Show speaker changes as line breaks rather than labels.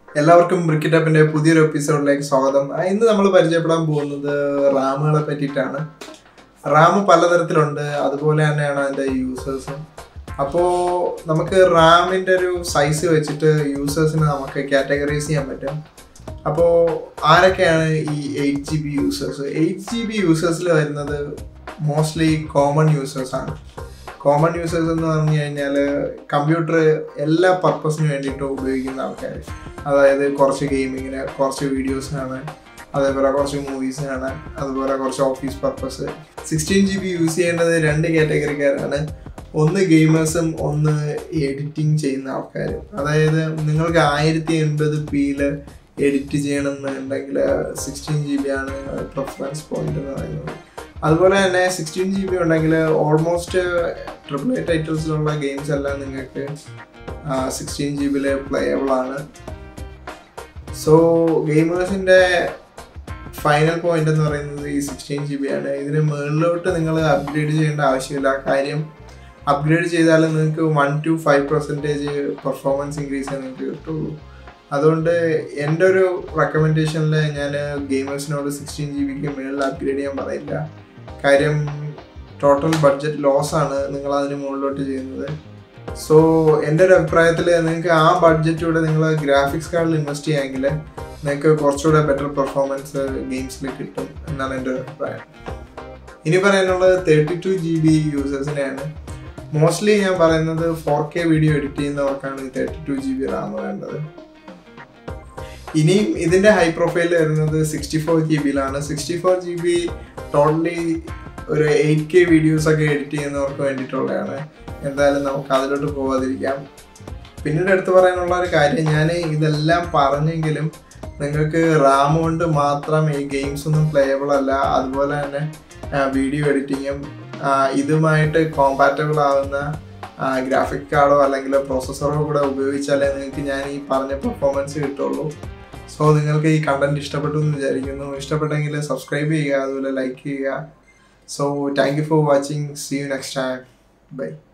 എല്ലാവർക്കും ബ്രിക്കറ്റ് അപ്പിന്റെ പുതിയൊരു എപ്പിസോഡിലേക്ക് സ്വാഗതം ആ, ഇന്ന് നമ്മൾ പരിചയപ്പെടാൻ പോകുന്നത് റാമുകളെ പറ്റിയിട്ടാണ് റാം പലതരത്തിലുണ്ട് അതുപോലെ തന്നെയാണ് അതിൻ്റെ യൂസേഴ്സും അപ്പോൾ നമുക്ക് റാമിൻ്റെ ഒരു സൈസ് വെച്ചിട്ട് യൂസേഴ്സിനെ നമുക്ക് കാറ്റഗറൈസ് ചെയ്യാൻ പറ്റും അപ്പോൾ ആരൊക്കെയാണ് ഈ eight G B users eight G B യൂസേഴ്സിൽ വരുന്നത് മോസ്റ്റ്ലി കോമൺ യൂസേഴ്സ് ആണ് കോമൺ യൂസേഴ്സ് എന്ന് പറഞ്ഞു കഴിഞ്ഞാൽ കമ്പ്യൂട്ടർ എല്ലാ പർപ്പസിന് വേണ്ടിയിട്ട് ഉപയോഗിക്കുന്ന ആൾക്കാർ അതായത് കുറച്ച് ഗെയിമിങ്ങിന് കുറച്ച് വീഡിയോസ് കാണാൻ അതേപോലെ കുറച്ച് മൂവീസ് കാണാൻ അതുപോലെ കുറച്ച് office purpose sixteen G B use ചെയ്യേണ്ടത് രണ്ട് കാറ്റഗറിക്കാരാണ് ഒന്ന് ഗെയിമേഴ്സും ഒന്ന് എഡിറ്റിംഗ് ചെയ്യുന്ന ആൾക്കാരും അതായത് നിങ്ങൾക്ക് ആയിരത്തി എൺപത് പിയിൽ എഡിറ്റ് ചെയ്യണമെന്നുണ്ടെങ്കിൽ സിക്സ്റ്റീൻ ജി ബി ആണ് പ്രിഫറൻസ് പോയിന്റ് എന്ന് പറയുന്നത് അതുപോലെ തന്നെ സിക്സ്റ്റീൻ ജി ബി ഉണ്ടെങ്കിൽ ഓൾമോസ്റ്റ് ട്രിപ്പിൾ എ ടൈറ്റിൽസിലുള്ള ഗെയിംസ് എല്ലാം നിങ്ങൾക്ക് സിക്സ്റ്റീൻ ജി ബിയിൽ പ്ലേയബിൾ ആണ് സോ ഗെയിമേഴ്സിൻ്റെ ഫൈനൽ പോയിന്റ് എന്ന് പറയുന്നത് ഈ സിക്സ്റ്റീൻ ജി ബി ആണ് ഇതിന് മുകളിലോട്ട് നിങ്ങൾ അപ്ഗ്രേഡ് ചെയ്യേണ്ട ആവശ്യമില്ല കാര്യം അപ്ഗ്രേഡ് ചെയ്താൽ നിങ്ങൾക്ക് one two five percentage performance increase നിങ്ങൾക്ക് കിട്ടുള്ളൂ അതുകൊണ്ട് എൻ്റെ ഒരു റെക്കമെൻഡേഷനിൽ ഞാൻ ഗെയിമേഴ്സിനോട് സിക്സ്റ്റീൻ ജി ബിക്ക് മുകളിൽ അപ്ഗ്രേഡ് ചെയ്യാൻ പറയില്ല കാര്യം ടോട്ടൽ ബഡ്ജറ്റ് ലോസ് ആണ് നിങ്ങൾ അതിന് മുകളിലോട്ട് ചെയ്യുന്നത് സോ എൻ്റെ ഒരു അഭിപ്രായത്തിൽ നിങ്ങൾക്ക് ആ ബഡ്ജറ്റൂടെ നിങ്ങൾ ഗ്രാഫിക്സ് കാർഡിൽ ഇൻവെസ്റ്റ് ചെയ്യാമെങ്കിൽ നിങ്ങൾക്ക് കുറച്ചുകൂടെ ബെറ്റർ പെർഫോമൻസ് ഗെയിംസിൽ കിട്ടും എന്നാണ് എൻ്റെ ഒരു അഭിപ്രായം ഇനി പറയാനുള്ളത് തേർട്ടി ടു ജി ബി യൂസേഴ്സിനെയാണ് മോസ്റ്റ്ലി ഞാൻ പറയുന്നത് ഫോർ കെ വീഡിയോ എഡിറ്റ് ചെയ്യുന്നവർക്കാണ് ഈ thirty two G B RAM വേണ്ടത് ഇനിയും ഇതിന്റെ ഹൈ പ്രൊഫൈൽ വരുന്നത് സിക്സ്റ്റി ഫോർ ജി ബിയിലാണ് sixty four G B totally ഒരു എയ്റ്റ് കെ വീഡിയോസ് ഒക്കെ എഡിറ്റ് ചെയ്യുന്നവർക്ക് വേണ്ടിയിട്ടുള്ളതാണ് എന്തായാലും നമുക്ക് അതിലോട്ട് പോകാതിരിക്കാം പിന്നീട് എടുത്തു പറയാനുള്ള ഒരു കാര്യം ഞാൻ ഇതെല്ലാം പറഞ്ഞെങ്കിലും നിങ്ങൾക്ക് റാം കൊണ്ട് മാത്രം ഈ ഗെയിംസ് ഒന്നും പ്ലേയബിൾ അല്ല അതുപോലെ തന്നെ വീഡിയോ എഡിറ്റിങ്ങും ഇതുമായിട്ട് കോമ്പാറ്റബിൾ ആവുന്ന ഗ്രാഫിക് കാർഡോ അല്ലെങ്കിൽ പ്രോസസ്സറോ കൂടെ ഉപയോഗിച്ചാലേ നിങ്ങൾക്ക് ഞാൻ ഈ പറഞ്ഞ പെർഫോമൻസ് കിട്ടുള്ളൂ സോ നിങ്ങൾക്ക് ഈ കണ്ടന്റ് ഇഷ്ടപ്പെട്ടു എന്ന് വിചാരിക്കുന്നു ഇഷ്ടപ്പെട്ടെങ്കിൽ സബ്സ്ക്രൈബ് ചെയ്യുക അതുപോലെ ലൈക്ക് ചെയ്യുക so thank you for watching see you next time by